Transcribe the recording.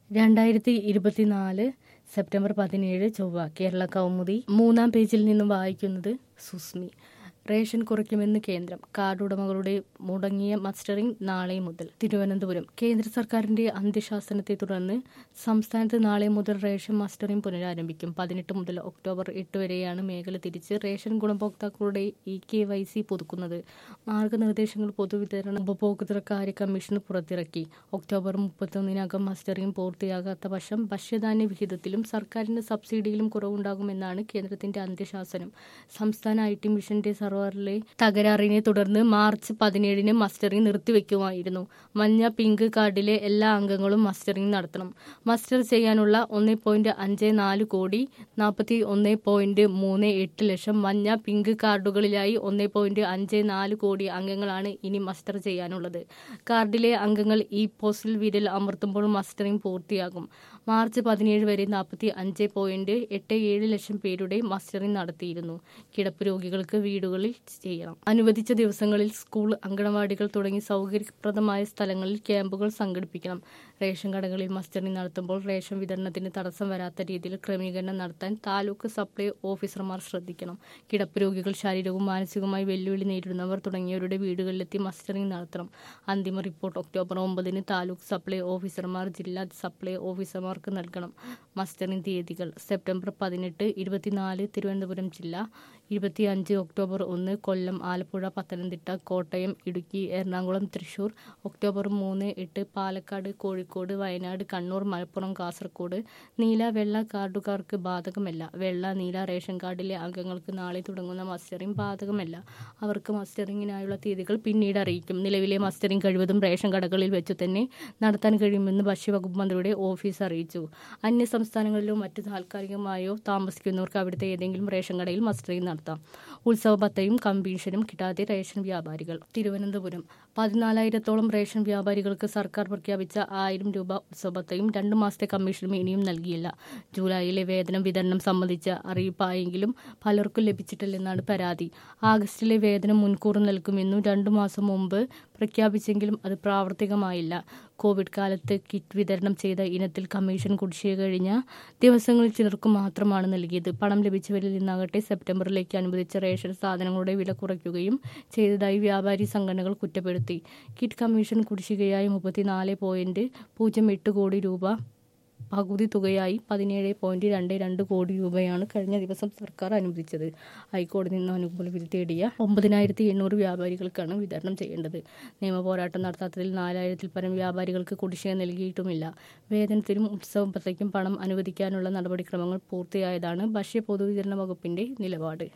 രണ്ടായിരത്തി ഇരുപത്തിനാല് സെപ്റ്റംബർ പതിനേഴ് ചൊവ്വ കേരള കൗമുദി മൂന്നാം പേജിൽ നിന്നും വായിക്കുന്നത് സുസ്മി റേഷൻ കുറയ്ക്കുമെന്ന് കേന്ദ്രം കാർഡ് ഉടമകളുടെ മുടങ്ങിയ മസ്റ്ററിംഗ് നാളെ മുതൽ തിരുവനന്തപുരം കേന്ദ്ര സർക്കാരിന്റെ അന്ത്യശാസനത്തെ തുടർന്ന് സംസ്ഥാനത്ത് നാളെ മുതൽ റേഷൻ മസ്റ്ററിംഗ് പുനരാരംഭിക്കും പതിനെട്ട് മുതൽ ഒക്ടോബർ എട്ട് വരെയാണ് മേഖല തിരിച്ച് റേഷൻ ഗുണഭോക്താക്കളുടെ ഇ കെ വൈ സി പുതുക്കുന്നത് മാർഗനിർദ്ദേശങ്ങൾ പൊതുവിതരണ ഉപഭോക്തൃകാര്യ കമ്മീഷൻ പുറത്തിറക്കി ഒക്ടോബർ മുപ്പത്തൊന്നിനകം മസ്റ്ററിംഗ് പൂർത്തിയാകാത്ത പക്ഷം ഭക്ഷ്യധാന്യ വിഹിതത്തിലും സർക്കാരിന്റെ സബ്സിഡിയിലും കുറവുണ്ടാകുമെന്നാണ് കേന്ദ്രത്തിന്റെ അന്ത്യശാസനം സംസ്ഥാന ഐ ടി മിഷന്റെ സർവറിലെ തകരാറിനെ തുടർന്ന് മാർച്ച് പതിനേഴിന് മസ്റ്ററിംഗ് നിർത്തിവെക്കുമായിരുന്നു മഞ്ഞ പിങ്ക് കാർഡിലെ എല്ലാ അംഗങ്ങളും മസ്റ്ററിംഗ് നടത്തണം മസ്റ്റർ ചെയ്യാനുള്ള ഒന്ന് പോയിന്റ് അഞ്ച് നാല് കോടി നാൽപ്പത്തി ഒന്ന് പോയിന്റ് മൂന്ന് എട്ട് ലക്ഷം മഞ്ഞ പിങ്ക് കാർഡുകളിലായി ഒന്ന് പോയിന്റ് അഞ്ച് നാല് കോടി അംഗങ്ങളാണ് ഇനി മസ്റ്റർ ചെയ്യാനുള്ളത് കാർഡിലെ അംഗങ്ങൾ ഈ പോസ്റ്റിൽ വിരൽ അമർത്തുമ്പോൾ മസ്റ്ററിംഗ് പൂർത്തിയാകും മാർച്ച് പതിനേഴ് വരെ നാൽപ്പത്തി അഞ്ച് പോയിന്റ് എട്ട് ഏഴ് ലക്ഷം പേരുടെ മസ്റ്ററിംഗ് നടത്തിയിരുന്നു കിടപ്പ് രോഗികൾക്ക് വീടുകളിൽ ചെയ്യണം അനുവദിച്ച ദിവസങ്ങളിൽ സ്കൂൾ അങ്കണവാടികൾ തുടങ്ങി സൗകര്യപ്രദമായ സ്ഥലങ്ങളിൽ ക്യാമ്പുകൾ സംഘടിപ്പിക്കണം റേഷൻ കടകളിൽ മസ്റ്ററിംഗ് നടത്തുമ്പോൾ റേഷൻ വിതരണത്തിന് തടസ്സം വരാത്ത രീതിയിൽ ക്രമീകരണം നടത്താൻ താലൂക്ക് സപ്ലൈ ഓഫീസർമാർ ശ്രദ്ധിക്കണം കിടപ്പ് രോഗികൾ ശാരീരികവും മാനസികവുമായി വെല്ലുവിളി നേരിടുന്നവർ തുടങ്ങിയവരുടെ വീടുകളിലെത്തി മസ്റ്ററിംഗ് നടത്തണം അന്തിമ റിപ്പോർട്ട് ഒക്ടോബർ ഒമ്പതിന് താലൂക്ക് സപ്ലൈ ഓഫീസർമാർ ജില്ലാ സപ്ലൈ ഓഫീസർമാർക്ക് നൽകണം മസ്റ്ററിംഗ് തീയതികൾ സെപ്റ്റംബർ പതിനെട്ട് ഇരുപത്തിനാല് തിരുവനന്തപുരം ജില്ല ഇരുപത്തിയഞ്ച് ഒക്ടോബർ ഒന്ന് കൊല്ലം ആലപ്പുഴ പത്തനംതിട്ട കോട്ടയം ഇടുക്കി എറണാകുളം തൃശൂർ ഒക്ടോബർ മൂന്ന് എട്ട് പാലക്കാട് കോഴിക്കോട് വയനാട് കണ്ണൂർ മലപ്പുറം കാസർഗോഡ് നീല വെള്ള കാർഡുകാർക്ക് ബാധകമല്ല വെള്ള നീല റേഷൻ കാർഡിലെ അംഗങ്ങൾക്ക് നാളെ തുടങ്ങുന്ന മസ്റ്ററിംഗ് ബാധകമല്ല അവർക്ക് മസ്റ്ററിംഗിനായുള്ള തീയതികൾ പിന്നീട് അറിയിക്കും നിലവിലെ മസ്റ്ററിംഗ് കഴിവതും റേഷൻ കടകളിൽ വെച്ചു തന്നെ നടത്താൻ കഴിയുമെന്ന് ഭക്ഷ്യവകുപ്പ് മന്ത്രിയുടെ ഓഫീസ് അറിയിച്ചു അന്യ സംസ്ഥാനങ്ങളിലോ മറ്റ് താൽക്കാലികമായോ താമസിക്കുന്നവർക്ക് അവിടുത്തെ ഏതെങ്കിലും റേഷൻ കടയിൽ മസ്റ്ററിംഗ് നടത്താം ഉത്സവ ഭത്തയും കമ്മീഷനും കിട്ടാതെ റേഷൻ വ്യാപാരികൾ തിരുവനന്തപുരം പതിനാലായിരത്തോളം റേഷൻ വ്യാപാരികൾക്ക് സർക്കാർ പ്രഖ്യാപിച്ച ആയിരം രൂപ ഉത്സവ ഭത്തയും രണ്ടു മാസത്തെ കമ്മീഷനും ഇനിയും നൽകിയില്ല ജൂലൈയിലെ വേതനം വിതരണം സംബന്ധിച്ച അറിയിപ്പായെങ്കിലും പലർക്കും ലഭിച്ചിട്ടില്ലെന്നാണ് പരാതി ആഗസ്റ്റിലെ വേതനം മുൻകൂർ നൽകുമെന്നും രണ്ടു മാസം മുമ്പ് പ്രഖ്യാപിച്ചെങ്കിലും അത് പ്രാവർത്തികമായില്ല കോവിഡ് കാലത്ത് കിറ്റ് വിതരണം ചെയ്ത ഇനത്തിൽ കമ്മീഷൻ കുടിശ്ശിക കഴിഞ്ഞ ദിവസങ്ങളിൽ ചിലർക്ക് മാത്രമാണ് നൽകിയത് പണം ലഭിച്ചവരിൽ നിന്നാകട്ടെ സെപ്റ്റംബറിലേക്ക് അനുവദിച്ച റേഷൻ സാധനങ്ങളുടെ വില കുറയ്ക്കുകയും ചെയ്തതായി വ്യാപാരി സംഘടനകൾ കുറ്റപ്പെടുത്തി കിറ്റ് കമ്മീഷൻ കുടിശ്ശികയായി മുപ്പത്തിനാല് പോയിന്റ് പൂജ്യം എട്ട് കോടി രൂപ പകുതി തുകയായി പതിനേഴ് പോയിന്റ് രണ്ട് രണ്ട് കോടി രൂപയാണ് കഴിഞ്ഞ ദിവസം സർക്കാർ അനുവദിച്ചത് ഹൈക്കോടതി നിന്ന് അനുകൂല വിധി തേടിയ ഒമ്പതിനായിരത്തി എണ്ണൂറ് വ്യാപാരികൾക്കാണ് വിതരണം ചെയ്യേണ്ടത് നിയമ പോരാട്ടം നടത്താത്തതിൽ നാലായിരത്തിൽ പരം വ്യാപാരികൾക്ക് കുടിശ്ശിക നൽകിയിട്ടുമില്ല വേതനത്തിനും ഉത്സവത്തേക്കും പണം അനുവദിക്കാനുള്ള നടപടിക്രമങ്ങൾ പൂർത്തിയായതാണ് ഭക്ഷ്യ പൊതുവിതരണ വകുപ്പിന്റെ നിലപാട്